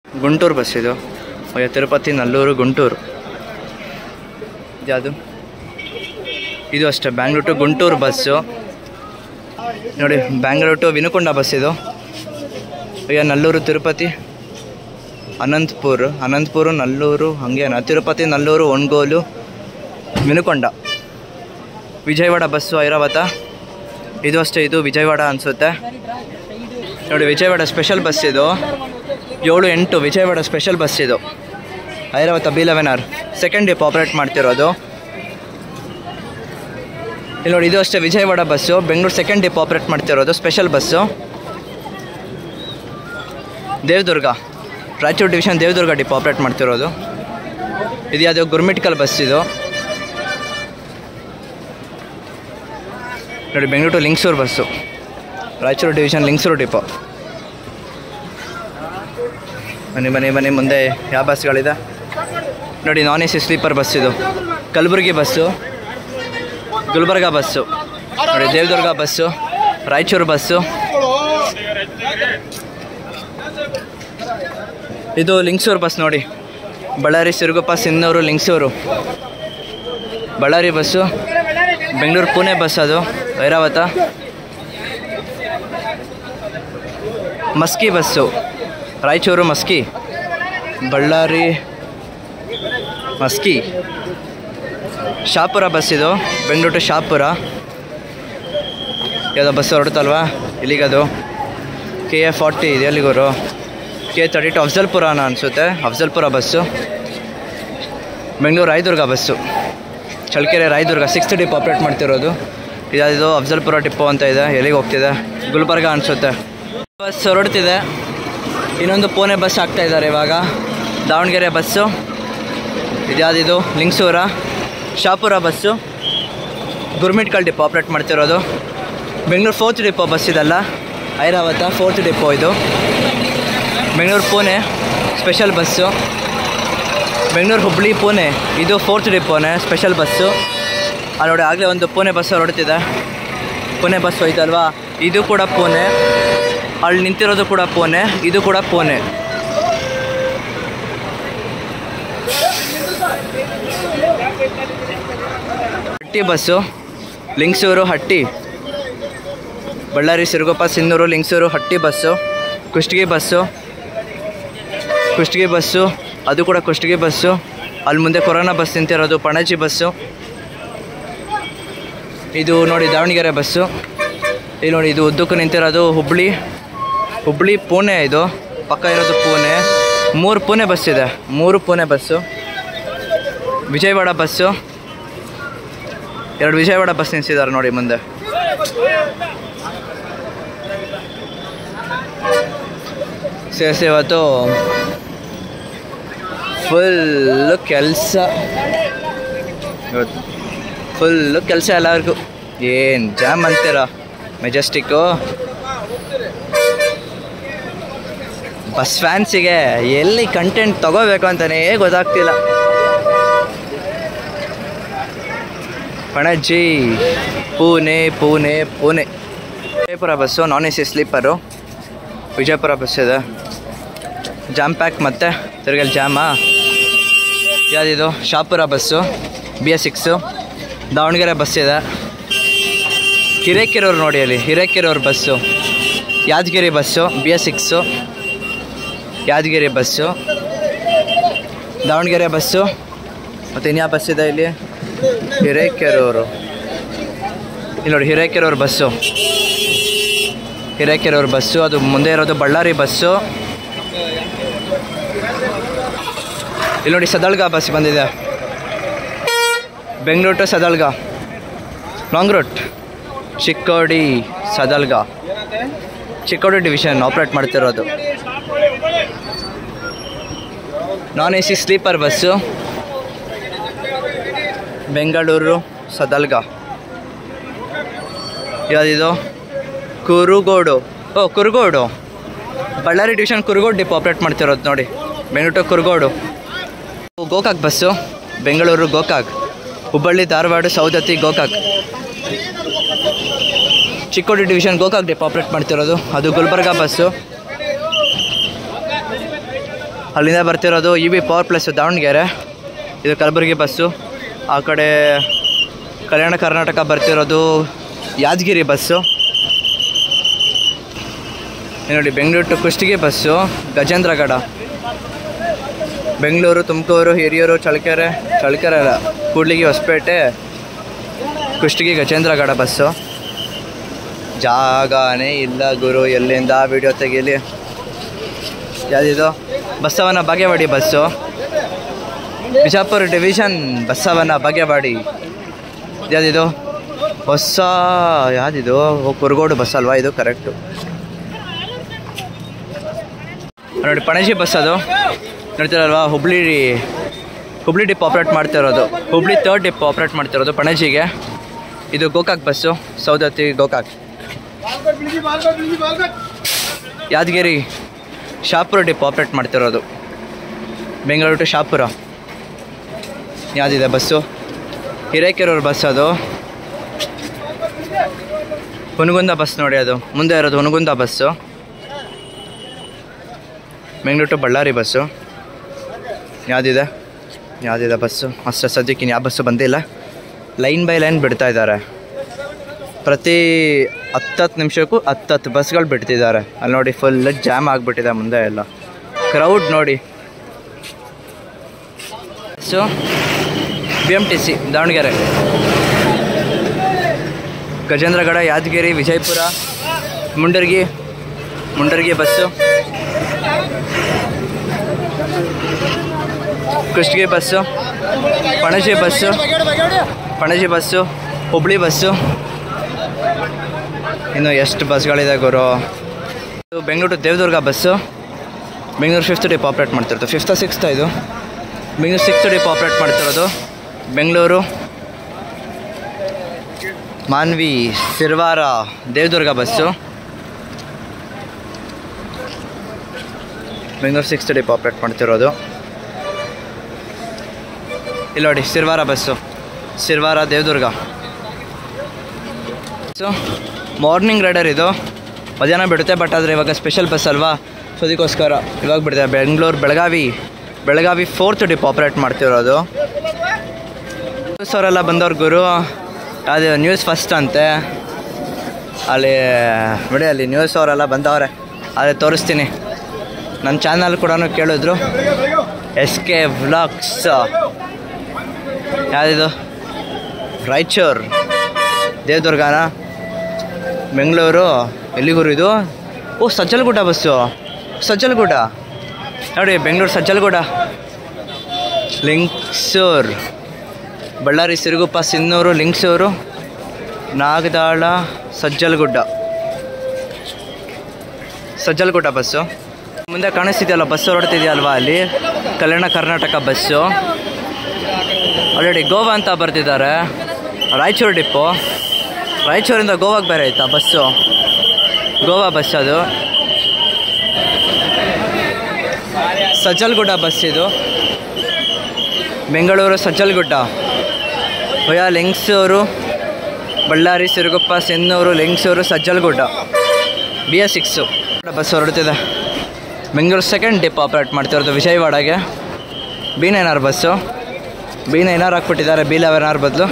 Guntur bus ಇದು ಅಯ್ಯೋ ತಿರುಪತಿ ನಲ್ಲೂರು ಗುಂಟೂರು ಯಾವುದು ಇದು ಅಷ್ಟೇ ಬ್ಯಾಂಗ್ಳೂರು ಟು ಗುಂಟೂರು ಬಸ್ಸು ನೋಡಿ ಬ್ಯಾಂಗ್ಳೂರು ಟು ವಿನುಕೊಂಡ ಬಸ್ ಇದು ಅಯ್ಯೋ ನಲ್ಲೂರು ತಿರುಪತಿ ಅನಂತಪುರ ಅನಂತಪುರ ನಲ್ಲೂರು ಹಾಗೇನ ತಿರುಪತಿ ನಲ್ಲೂರು ಒಣಗೋಲು ವಿನುಕೊಂಡ ವಿಜಯವಾಡ ಬಸ್ಸು ಐರಾವತ ಇದು ಅಷ್ಟೇ ಇದು ವಿಜಯವಾಡ ಅನಿಸುತ್ತೆ ನೋಡಿ ವಿಜಯವಾಡ ಸ್ಪೆಷಲ್ ಬಸ್ ಇದು ಏಳು ಎಂಟು ವಿಜಯವಾಡ ಸ್ಪೆಷಲ್ ಬಸ್ ಇದು Airavat B eleven R second depot operate ಮಾಡ್ತಿರೋದು ಇಲ್ಲಿ ನೋಡಿ ಇದು ಅಷ್ಟೇ Vijayawada bus Bengaluru second depot operate ಮಾಡ್ತಿರೋದು special bus Devadurga Raichur division Devadurga depot operate ಮಾಡ್ತಿರೋದು ಇದು ಯಾವುದೋ ಗುರ್ಮಿಟ್ಕಲ್ ಬಸ್ ಇದು ನೋಡಿ Bengaluru to Lingsugur bus Raichur division Lingsugur depot ಬನ್ನಿ ಬನ್ನಿ ಬನ್ನಿ ಮುಂದೆ ಯಾವ ಬಸ್ಗಳಿದೆ ನೋಡಿ non A C sleeper bus ಇದು ಕಲಬುರಗಿ ಬಸ್ಸು ಗುಲ್ಬರ್ಗ ಬಸ್ಸು ನೋಡಿ ದೇವದುರ್ಗ ಬಸ್ಸು ರಾಯಚೂರು ಬಸ್ಸು ಇದು ಲಿಂಗ್ಸೂರು ಬಸ್ ನೋಡಿ ಬಳ್ಳಾರಿ ಸಿರುಗುಪ್ಪ ಸಿನ್ನೂರು ಲಿಂಗ್ಸೂರು ಬಳ್ಳಾರಿ ಬಸ್ಸು ಬೆಂಗಳೂರು ಪುಣೆ ಬಸ್ ಅದು ಐರಾವತ ಮಸ್ಕಿ ಬಸ್ಸು ರಾಯಚೂರು ಮಸ್ಕಿ ಬಳ್ಳಾರಿ ಮಸ್ಕಿ ಶಾಪುರ ಬಸ್ ಇದು ಬೆಂಗಳೂರು ಟು ಶಾಪುರ ಯಾವುದೋ ಬಸ್ ಹೊರಡುತ್ತಲ್ವಾ ಇಲ್ಲಿಗದು ಕೆ ಎ ಫಾರ್ಟಿ ಇದೆ ಎಲ್ಲಿಗೋರು ಕೆ ತರ್ಟಿ ಟು ಅಫ್ಜಲ್ಪುರನ ಅನಿಸುತ್ತೆ Afzalpur bus Bengaluru Rayadurga bus Challakere Rayadurga sixth depot operate ಮಾಡ್ತಿರೋದು ಇದಾದಿದು ಅಫ್ಜಲ್ಪುರ ಡಿಪ್ಪೋ ಅಂತ ಇದೆ ಎಲ್ಲಿಗೆ ಹೋಗ್ತಿದೆ ಗುಲ್ಬರ್ಗ ಅನಿಸುತ್ತೆ ಬಸ್ ಹೊರಡ್ತಿದೆ ಇನ್ನೊಂದು ಪುಣೆ ಬಸ್ ಆಗ್ತಾ ಇದ್ದಾರೆ ಇವಾಗ ದಾವಣಗೆರೆ ಬಸ್ಸು ಇದ್ಯಾವುದಿದು Lingsugur Shahapur bus Gurmitkal depot operate ಮಾಡ್ತಿರೋದು ಬೆಂಗಳೂರು ಫೋರ್ತ್ ಡಿಪೋ ಬಸ್ ಇದಲ್ಲ ಐರಾವತ ಫೋರ್ತ್ ಡಿಪೋ ಇದು ಬೆಂಗಳೂರು ಪುಣೆ ಸ್ಪೆಷಲ್ ಬಸ್ಸು ಬೆಂಗಳೂರು ಹುಬ್ಳಿ ಪುಣೆ ಇದು ಫೋರ್ತ್ ಡಿಪೋನೆ ಸ್ಪೆಷಲ್ ಬಸ್ಸು ಅಲ್ಲಿ ನೋಡಿ ಆಗಲೇ ಒಂದು ಪುಣೆ ಬಸ್ ಹೊರಡ್ತಿದೆ ಪುಣೆ ಬಸ್ ಹೋಯ್ತಲ್ವಾ ಇದು ಕೂಡ ಪುಣೆ ಅಲ್ಲಿ ನಿಂತಿರೋದು ಕೂಡ ಪುಣೆ ಇದು ಕೂಡ Pune Hatti bus Lingsugur Hatti Ballari Siruguppa Sinnur Lingsugur Hatti bus Kushtagi bus Kushtagi bus ಅದು ಕೂಡ ಕುಷ್ಟಗಿ ಬಸ್ಸು ಅಲ್ಲಿ ಮುಂದೆ ಕೊರೋನಾ ಬಸ್ ನಿಂತಿರೋದು ಪಣಜಿ ಬಸ್ಸು ಇದು ನೋಡಿ ದಾವಣಗೆರೆ ಬಸ್ಸು ಇಲ್ಲಿ ನೋಡಿ ಇದು ಉದ್ದಕ್ಕೂ ನಿಂತಿರೋದು ಹುಬ್ಳಿ ಹುಬ್ಳಿ ಪುಣೆ ಇದು ಪಕ್ಕ ಇರೋದು ಪುಣೆ ಮೂರು ಪುಣೆ ಬಸ್ ಇದೆ ಮೂರು ಪುಣೆ ಬಸ್ಸು ವಿಜಯವಾಡ ಬಸ್ಸು ಎರಡು ವಿಜಯವಾಡ ಬಸ್ ನಿಲ್ಸಿದ್ದಾರೆ ನೋಡಿ ಮುಂದೆ ಸೇರಿಸಿ ಇವತ್ತು ಫುಲ್ಲು ಕೆಲಸ ಇವತ್ತು ಫುಲ್ಲು ಕೆಲಸ ಎಲ್ಲರಿಗೂ ಏನು ಜಾಮ್ ಅಂತೀರ ಮೆಜೆಸ್ಟಿಕ್ಕು ಬಸ್ ಫ್ಯಾನ್ಸಿಗೆ ಎಲ್ಲಿ ಕಂಟೆಂಟ್ ತಗೋಬೇಕು ಅಂತಲೇ ಗೊತ್ತಾಗ್ತಿಲ್ಲ Panaji Pune Pune Pune Vijayapura bus non A C sleeper Vijayapura bus ಇದೆ ಜಾಮ್ ಪ್ಯಾಕ್ ಮತ್ತೆ ತಿರ್ಗಲ್ಲಿ ಜಾಮಾ ಯಾವುದಿದು Shahapur bus B S six Davanagere bus ಇದೆ ಹಿರೇಕೆರೂರು ನೋಡಿ ಅಲ್ಲಿ Hirekerur bus Yadgir bus B S six Yadgir bus Davanagere bus ಮತ್ತು ಇನ್ಯಾವ ಬಸ್ ಇದೆ ಇಲ್ಲಿ ಹಿರೇಕೆರೂರು ಇಲ್ಲಿ ನೋಡಿ ಹಿರೇಕೆರೂರು ಬಸ್ಸು ಹಿರೇಕೆರೂರು ಬಸ್ಸು ಅದು ಮುಂದೆ ಇರೋದು ಬಳ್ಳಾರಿ ಬಸ್ಸು ಇಲ್ಲಿ ನೋಡಿ ಸದಳ್ಗ ಬಸ್ ಬಂದಿದೆ Bengaluru to Sadalga long route Chikkodi Sadalga Chikkodi division operate ಮಾಡ್ತಿರೋದು non A C sleeper bus Bengaluru Sadalga ಯಾವುದಿದು ಕುರುಗೋಡು ಓ Kurugodu Ballari division Kurugodu depot operate ಮಾಡ್ತಿರೋದು ನೋಡಿ Bengaluru to Kurugodu Gokak bus Bengaluru Gokak Hubballi Dharwad Saundatti Gokak Chikkodi division Gokak depot operate ಮಾಡ್ತಿರೋದು ಅದು ಗುಲ್ಬರ್ಗ ಬಸ್ಸು ಅಲ್ಲಿಂದ ಬರ್ತಿರೋದು E V power plus Davanagere ಇದು ಕಲಬುರಗಿ ಬಸ್ಸು ಆ ಕಡೆ ಕಲ್ಯಾಣ ಕರ್ನಾಟಕ ಬರ್ತಿರೋದು ಯಾದಗಿರಿ ಬಸ್ಸು ಇಲ್ಲಿ ನೋಡಿ ಬೆಂಗಳೂರು ಟು ಕುಷ್ಟಗಿ ಬಸ್ಸು ಗಜೇಂದ್ರಗಡ ಬೆಂಗಳೂರು ತುಮಕೂರು ಹಿರಿಯೂರು ಚಳ್ಳಕೆರೆ ಚಳ್ಳಕೆರೆ ಅಲ್ಲ ಕೂಡ್ಲಿಗಿ ಹೊಸಪೇಟೆ ಕುಷ್ಟಗಿ ಗಜೇಂದ್ರಗಡ ಬಸ್ಸು ಜಾಗನೇ ಇಲ್ಲ ಗುರು ಎಲ್ಲಿಂದ ವಿಡಿಯೋ ತೆಗೀಲಿ ಯಾವುದಿದು ಬಸವನ ಬಾಗೇವಾಡಿ ಬಸ್ಸು ಬಿಜಾಪುರ ಡಿವಿಷನ್ ಬಸವನ ಬಾಗೇವಾಡಿ ಯಾವುದಿದು ಹೊಸ ಯಾವುದಿದು ಓ, ಕುರುಗೋಡು ಬಸ್ ಅಲ್ವಾ ಇದು ಕರೆಕ್ಟು ನೋಡಿ ಪಣಜಿ ಬಸ್ ಅದು ನೋಡ್ತೀರಲ್ವಾ ಹುಬ್ಳಿ ಹುಬ್ಳಿ ಡಿಪ್ ಆಪ್ರೇಟ್ ಮಾಡ್ತಿರೋದು ಹುಬ್ಳಿ ತರ್ಡ್ ಡಿಪ್ ಆಪ್ರೇಟ್ ಮಾಡ್ತಿರೋದು ಪಣಜಿಗೆ ಇದು Gokak bus Saundatti Gokak Yadgir Shahapur depot operate ಮಾಡ್ತಿರೋದು ಬೆಂಗಳೂರು ಟು ಶಾಪುರ ಯಾವುದಿದೆ ಬಸ್ಸು ಹಿರೇಕೆರೂರು ಬಸ್ ಅದು ಹುನಗುಂದ ಬಸ್ ನೋಡಿ ಅದು ಮುಂದೆ ಇರೋದು Hungund bus Bengaluru to Ballari bus ಯಾವುದಿದೆ ಯಾವುದಿದೆ ಬಸ್ಸು ಅಷ್ಟೇ ಸದ್ಯಕ್ಕೆ ಇನ್ನು ಯಾವ ಬಸ್ಸು ಬಂದಿಲ್ಲ ಲೈನ್ ಬೈ ಲೈನ್ ಬಿಡ್ತಾ ಇದ್ದಾರೆ ಪ್ರತಿ ಹತ್ತತ್ತು ನಿಮಿಷಕ್ಕೂ ಹತ್ತತ್ತು ಬಸ್ಗಳು ಬಿಡ್ತಿದ್ದಾರೆ ಅಲ್ಲಿ ನೋಡಿ ಫುಲ್ ಜಾಮ್ ಆಗಿಬಿಟ್ಟಿದೆ ಮುಂದೆ ಎಲ್ಲ ಕ್ರೌಡ್ ನೋಡಿ bus B M T C Davanagere Gajendragad Yadgiri Vijayapura Mundargi Mundargi bus Kushtagi bus Panaji bus Panaji bus Hubli bus ಇನ್ನು ಎಷ್ಟು ಬಸ್ಗಳಿದೆ ಗುರು ಇದು Bengaluru to Devadurga bus Bengaluru fifth depot operate ಮಾಡ್ತಿರೋದು ಫಿಫ್ತ್ ಸಿಕ್ಸ್ತ್ ಇದು ಬೆಂಗಳೂರು ಸಿಕ್ಸ್ತ್ ಡಿಪ್ ಆಪ್ರೇಟ್ ಮಾಡ್ತಿರೋದು Bengaluru Manvi Sirwar Devadurga bus Bengaluru sixth depot operate ಮಾಡ್ತಿರೋದು ಇಲ್ಲಿ ನೋಡಿ Sirwar bus Sirwar Devadurga so morning rider ಇದು ಮಧ್ಯಾಹ್ನ ಬಿಡುತ್ತೆ ಬಟ್ ಆದರೆ ಇವಾಗ ಸ್ಪೆಷಲ್ ಬಸ್ ಅಲ್ವಾ ಸೊ ಅದಕ್ಕೋಸ್ಕರ ಇವಾಗ ಬಿಡುತ್ತೆ Bengaluru Belagavi Belagavi fourth depot operate ಮಾಡ್ತಿರೋದು ನ್ಯೂಸ್ ಅವರೆಲ್ಲ ಬಂದವ್ರು ಗುರು ಅದು ನ್ಯೂಸ್ ಫಸ್ಟ್ ಅಂತೆ ಅಲ್ಲಿ ಬಿಡಿ ಅಲ್ಲಿ ನ್ಯೂಸ್ ಅವರೆಲ್ಲ ಬಂದವ್ರೆ ಅದೇ ತೋರಿಸ್ತೀನಿ ನನ್ನ ಚಾನಲ್ ಕೂಡ ಕೇಳಿದ್ರು ಎಸ್ ಕೆ ವ್ಲಾಗ್ಸ್ ಯಾವುದಿದು ರಾಯಚೂರು ದೇವದುರ್ಗನ ಬೆಂಗಳೂರು ಎಲ್ಲಿಗೂರು ಇದು ಓ ಸಜ್ಜಲಗುಡ್ಡ ಬಸ್ಸು ಸಜ್ಜಲಗುಡ್ಡ ನೋಡಿ ಬೆಂಗಳೂರು ಸಜ್ಜಲಗುಡ್ಡ ಲಿಂಕ್ಸೂರ್ ಬಳ್ಳಾರಿ ಸಿರುಗುಪ್ಪ ಸಿನ್ನೂರು ಲಿಂಕ್ಸೂರು ನಾಗದಾಳ ಸಜ್ಜಲಗುಡ್ಡ ಸಜ್ಜಲಗುಡ್ಡ ಬಸ್ಸು ಮುಂದೆ ಕಾಣಿಸ್ತಿದೆಯಲ್ಲ ಬಸ್ ಹೊರಡ್ತಿದೆಯಲ್ವಾ ಅಲ್ಲಿ ಕಲ್ಯಾಣ ಕರ್ನಾಟಕ ಬಸ್ಸು ಆಲ್ರೆಡಿ ಗೋವಾ ಅಂತ ಬರ್ತಿದ್ದಾರೆ ರಾಯಚೂರು ಡಿಪ್ಪು ರಾಯಚೂರಿಂದ ಗೋವಾಗೆ ಬೇರೆ ಆಯ್ತಾ ಬಸ್ಸು ಗೋವಾ ಬಸ್ ಅದು ಸಜ್ಜಲಗುಡ್ಡ ಬಸ್ ಇದು ಬೆಂಗಳೂರು ಸಜ್ಜಲಗುಡ್ಡ ಹೊಯ Lingsugur Ballari Siruguppa Sinnur Lingsugur Sajjalagudda B S six bus ಹೊರಡ್ತಿದೆ ಬೆಂಗಳೂರು ಸೆಕೆಂಡ್ ಡಿಪ್ ಆಪ್ರೇಟ್ ಮಾಡ್ತಿರೋದು ವಿಜಯವಾಡಗೆ B nine R bus B nine R ಹಾಕ್ಬಿಟ್ಟಿದ್ದಾರೆ ಬಿ ಲೆವೆನ್ ಆರ್ ಬದಲು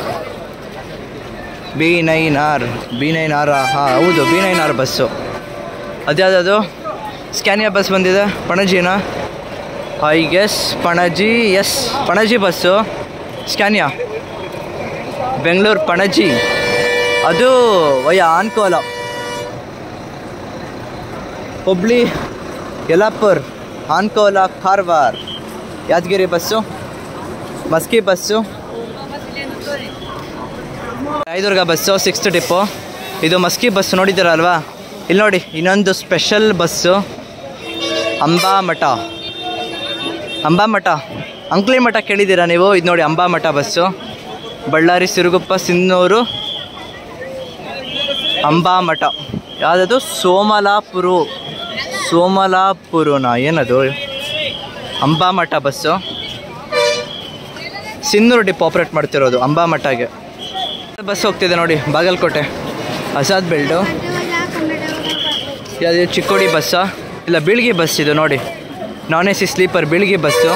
B nine R B nine R ಹಾಂ ಹೌದು ಬಿ ನೈನ್ ಆರ್ ಬಸ್ಸು ಅದ್ಯಾವುದದು ಸ್ಕ್ಯಾನಿಯಾ ಬಸ್ ಬಂದಿದೆ ಪಣಜಿನ I guess Panaji yes Panaji bus Scania Bengaluru Panaji ಅದು via Ankola Hubli Yellapur Ankola Karwar Yadgir bus Maski bus Rayadurga bus sixth depot ಇದು Maski bus ನೋಡಿದ್ದೀರಲ್ವಾ ಇಲ್ಲಿ ನೋಡಿ ಇನ್ನೊಂದು ಸ್ಪೆಷಲ್ ಬಸ್ಸು ಅಂಬಾಮಠ ಅಂಬಾಮಠ ಅಂಕ್ಲಿ ಮಠ ಕೇಳಿದ್ದೀರಾ ನೀವು ಇದು ನೋಡಿ ಅಂಬಾಮಠ ಬಸ್ಸು ಬಳ್ಳಾರಿ ಸಿರುಗುಪ್ಪ ಸಿನ್ನೂರು ಅಂಬಾಮಠ ಯಾವುದದು ಸೋಮಲಾಪುರು ಸೋಮಲಾಪುರನ ಏನದು Ambamatha bus Sinnur depot operate ಮಾಡ್ತಿರೋದು ಅಂಬಾಮಠಗೆ ಬಸ್ ಹೋಗ್ತಿದೆ ನೋಡಿ ಬಾಗಲಕೋಟೆ ಆಜಾದ್ ಬೆಲ್ಡು ಯಾವುದು ಚಿಕ್ಕೋಡಿ ಬಸ್ಸಾ ಇಲ್ಲ ಬೀಳ್ಗಿ ಬಸ್ ಇದು ನೋಡಿ ನಾನ್ ಎ ಸಿ ಸ್ಲೀಪರ್ ಬೆಳಿಗ್ಗೆ ಬಸ್ಸು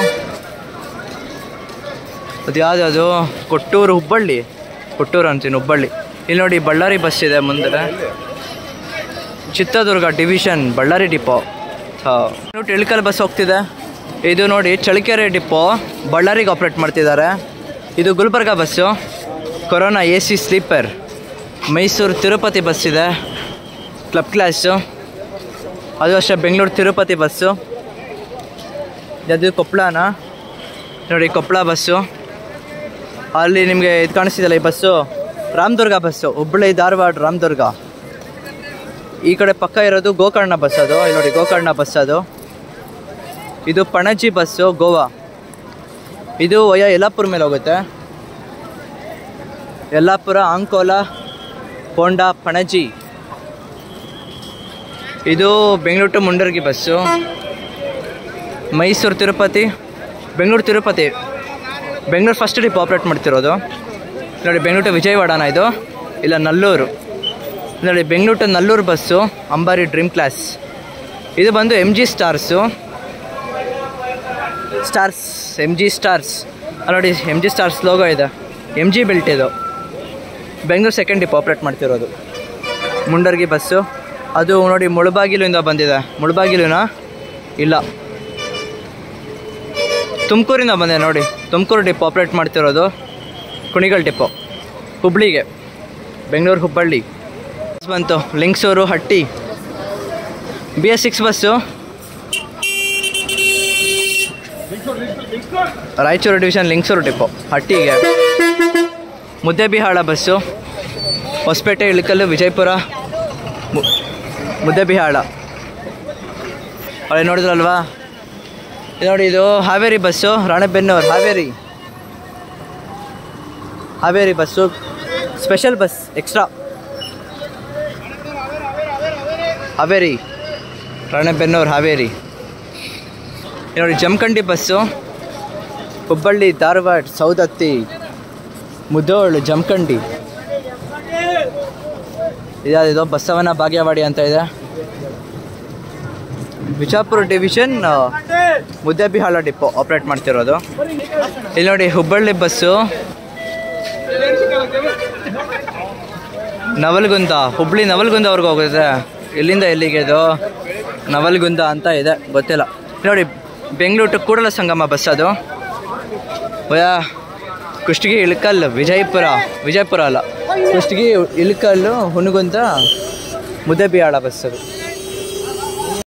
ಅದು ಯಾವ್ದು ಕೊಟ್ಟೂರು ಹುಬ್ಬಳ್ಳಿ ಕೊಟ್ಟೂರು ಅಂತೀನಿ ಹುಬ್ಬಳ್ಳಿ ಇಲ್ಲಿ ನೋಡಿ ಬಳ್ಳಾರಿ ಬಸ್ ಇದೆ ಮುಂದೆ ಚಿತ್ರದುರ್ಗ ಡಿವಿಷನ್ ಬಳ್ಳಾರಿ ಡಿಪೋ ಹಾಂ ನೋಡಿ ಇಳ್ಕಲ್ ಬಸ್ ಹೋಗ್ತಿದೆ ಇದು ನೋಡಿ ಚಳ್ಳಕೆರೆ ಡಿಪೋ ಬಳ್ಳಾರಿಗೆ ಆಪ್ರೇಟ್ ಮಾಡ್ತಿದ್ದಾರೆ ಇದು Gulbarga bus Corona A C sleeper Mysuru Tirupati bus ಇದೆ ಕ್ಲಬ್ ಕ್ಲಾಸು ಅದು ಅಷ್ಟೇ ಬೆಂಗಳೂರು ತಿರುಪತಿ ಬಸ್ಸು ಅದು ಕೊಪ್ಪಳನ ನೋಡಿ ಕೊಪ್ಪಳ ಬಸ್ಸು ಅಲ್ಲಿ ನಿಮಗೆ ಇದು ಕಾಣಿಸ್ತಿದಲ್ಲ ಈ ಬಸ್ಸು ರಾಮದುರ್ಗ ಬಸ್ಸು ಹುಬ್ಬಳ್ಳಿ ಧಾರವಾಡ ರಾಮದುರ್ಗ ಈ ಕಡೆ ಪಕ್ಕ ಇರೋದು ಗೋಕರ್ಣ ಬಸ್ ಅದು ಇಲ್ಲಿ ನೋಡಿ ಗೋಕರ್ಣ ಬಸ್ ಅದು ಇದು ಪಣಜಿ ಬಸ್ಸು ಗೋವಾ ಇದು ವಯ ಯಲ್ಲಾಪುರ ಮೇಲೆ ಹೋಗುತ್ತೆ ಯಲ್ಲಾಪುರ ಅಂಕೋಲ ಹೋಂಡಾ ಪಣಜಿ ಇದು Bengaluru to Mundargi bus Mysuru Tirupati Bengaluru Tirupati Bengaluru first depot operate ಮಾಡ್ತಿರೋದು ನೋಡಿ ಬೆಂಗಳೂರು ಟು ವಿಜಯವಾಡನ ಇದು ಇಲ್ಲ ನಲ್ಲೂರು ನೋಡಿ Bengaluru to Nellore bus Ambari dream class ಇದು ಬಂದು M G stars stars M G stars ಅಲ್ಲಿ ನೋಡಿ ಎಮ್ ಜಿ ಸ್ಟಾರ್ಸ್ ಲೋಗೋ ಇದೆ ಎಮ್ ಜಿ ಬೆಲ್ಟ್ ಇದು ಬೆಂಗಳೂರು ಸೆಕೆಂಡ್ ಡಿಪ್ ಆಪ್ರೇಟ್ ಮಾಡ್ತಿರೋದು ಮುಂಡರ್ಗಿ ಬಸ್ಸು ಅದು ನೋಡಿ ಮುಳಬಾಗಿಲಿಂದ ಬಂದಿದೆ ಮುಳಬಾಗಿಲುನಾ ಇಲ್ಲ ತುಮಕೂರಿಂದ ಬಂದೆ ನೋಡಿ ತುಮಕೂರು ಡಿಪ್ ಆಪ್ರೇಟ್ ಮಾಡ್ತಿರೋದು ಕುಣಿಗಲ್ ಡಿಪೋ ಹುಬ್ಳಿಗೆ ಬೆಂಗಳೂರು ಹುಬ್ಬಳ್ಳಿ ಬಸ್ ಬಂತು Lingsugur Hatti B S six bus Raichur division Lingsugur depot ಹಟ್ಟಿಗೆ ಮುದ್ದೆಬಿಹಾಳ ಬಸ್ಸು ಹೊಸಪೇಟೆ ಇಳಕಲ್ಲು ವಿಜಯಪುರ ಮು- ಮುದ್ದೆಬಿಹಾಳ ಅಲ್ಲಿ ನೋಡಿದ್ರಲ್ವಾ ಇದು ನೋಡಿ ಇದು Haveri bus Ranebennur Haveri Haveri bus special bus extra Haveri Ranebennur Haveri ಇದು ನೋಡಿ ಜಮಖಂಡಿ ಬಸ್ಸು ಹುಬ್ಬಳ್ಳಿ ಧಾರವಾಡ ಸೌದತ್ತಿ ಮುದೋಳು ಜಮಖಂಡಿ ಇದಾದಿದು ಬಸವನ ಬಾಗೇವಾಡಿ ಅಂತ ಇದೆ Bijapur division Muddebihal depot operate ಮಾಡ್ತಿರೋದು ಇಲ್ಲಿ ನೋಡಿ ಹುಬ್ಬಳ್ಳಿ ಬಸ್ಸು ನವಲ್ಗುಂದ ಹುಬ್ಳಿ ನವಲ್ಗುಂದವರೆಗೂ ಹೋಗುತ್ತೆ ಇಲ್ಲಿಂದ ಎಲ್ಲಿಗೆ ಇದು ನವಲ್ಗುಂದ ಅಂತ ಇದೆ ಗೊತ್ತಿಲ್ಲ ನೋಡಿ ಬೆಂಗಳೂರು ಟು ಕೂಡಲ ಸಂಗಮ ಬಸ್ ಅದು ವಯ ಕುಷ್ಟಗಿ ಇಳಕಲ್ ವಿಜಯಪುರ ವಿಜಯಪುರ ಅಲ್ಲ ಕುಷ್ಟಗಿ ಇಳಕಲ್ಲು ಹುನಗುಂದ ಮುದ್ದೆಬಿಹಾಳ ಬಸ್ ಅದು